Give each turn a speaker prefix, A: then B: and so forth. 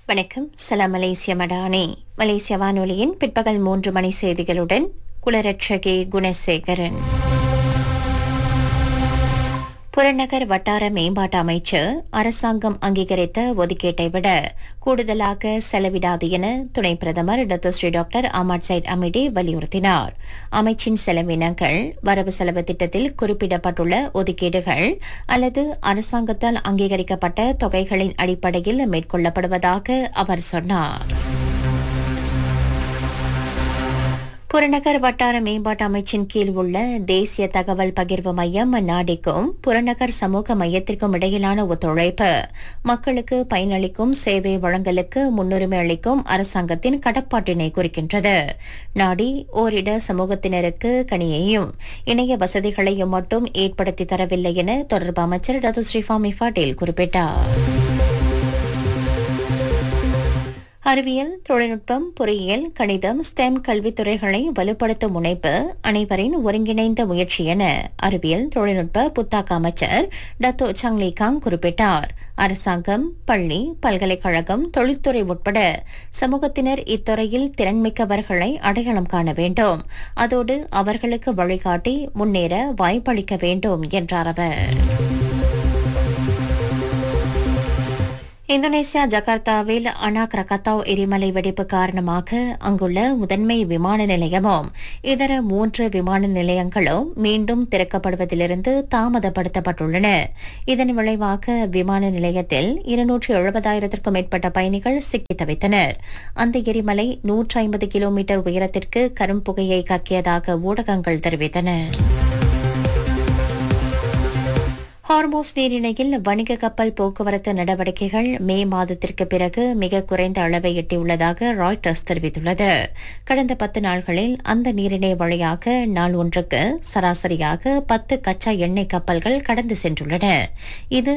A: வணக்கம் சலாம் மலேசிய மடானி மலேசிய வானொலியின் பிற்பகல் மூன்று மணி செய்திகளுடன் குலரட்சகி குணசேகரன் புறநகர் வட்டார மேம்பாட்டு அமைச்சு அரசாங்கம் அங்கீகரித்த ஒதுக்கீட்டை விட கூடுதலாக செலவிடாது என துணை பிரதமர் doctor Shri doctor Amar Said Amidi வலியுறுத்தினார் அமைச்சின் செலவினங்கள் வரவு செலவு திட்டத்தில் குறிப்பிடப்பட்டுள்ள ஒதுக்கீடுகள் அல்லது அரசாங்கத்தால் அங்கீகரிக்கப்பட்ட தொகைகளின் அடிப்படையில் மேற்கொள்ளப்படுவதாக அவர் சொன்னார் புறநகர் வட்டார மேம்பாட்டு அமைச்சின் கீழ் உள்ள தேசிய தகவல் பகிர்வு மையம் நாடிக்கும் புறநகர் சமூக மையத்திற்கும் இடையிலான ஒத்துழைப்பு மக்களுக்கு பயனளிக்கும் சேவை வழங்கலுக்கு முன்னுரிமை அளிக்கும் அரசாங்கத்தின் கடப்பாட்டினை குறிக்கின்றது நாடி ஓரிட சமூகத்தினருக்கு கனியையும் இணைய வசதிகளையும் மட்டும் ஏற்படுத்தி தரவில்லை என தொடர்பு அமைச்சர் டாக்டர் ஸ்ரீஃபாமி பாட்டீல் குறிப்பிட்டார் அறிவியல் தொழில்நுட்பம் பொறியியல் கணிதம் ஸ்டெம் கல்வித்துறைகளை வலுப்படுத்தும் முனைப்பு அனைவரின் ஒருங்கிணைந்த முயற்சி என அறிவியல் தொழில்நுட்ப புத்தாக்க அமைச்சர் டத்தோ சங்லி காங் குறிப்பிட்டார் அரசாங்கம் பள்ளி பல்கலைக்கழகம் தொழில்துறை உட்பட சமூகத்தினர் இத்துறையில் திறன்மிக்கவர்களை அடையாளம் காண வேண்டும் அதோடு அவர்களுக்கு வழிகாட்டி முன்னேற வாய்ப்பளிக்க வேண்டும் என்றார் அவர் இந்தோனேசியா ஜகார்த்தாவில் அனா கிரகத்தாவ் எரிமலை வெடிப்பு காரணமாக அங்குள்ள முதன்மை விமான நிலையமும் இதர மூன்று விமான நிலையங்களும் மீண்டும் திறக்கப்படுவதிலிருந்து தாமதப்படுத்தப்பட்டுள்ளன இதன் விளைவாக விமான நிலையத்தில் இருநூற்று எழுபதாயிரத்திற்கும் மேற்பட்ட பயணிகள் சிக்கி தவித்தனர் அந்த எரிமலை நூற்றி ஐம்பது கிலோமீட்டர் உயரத்திற்கு கரும்புகையை கக்கியதாக ஊடகங்கள் தெரிவித்தன ஹார்மோஸ் நீரிணையில் வணிக கப்பல் போக்குவரத்து நடவடிக்கைகள் மே மாதத்திற்கு பிறகு மிக குறைந்த அளவை எட்டியுள்ளதாக ராய்டர்ஸ் தெரிவித்துள்ளது கடந்த பத்து நாள்களில் அந்த நீரிணை வழியாக நாள் ஒன்றுக்கு சராசரியாக பத்து கச்சா எண்ணெய் கப்பல்கள் கடந்து சென்றுள்ளன இது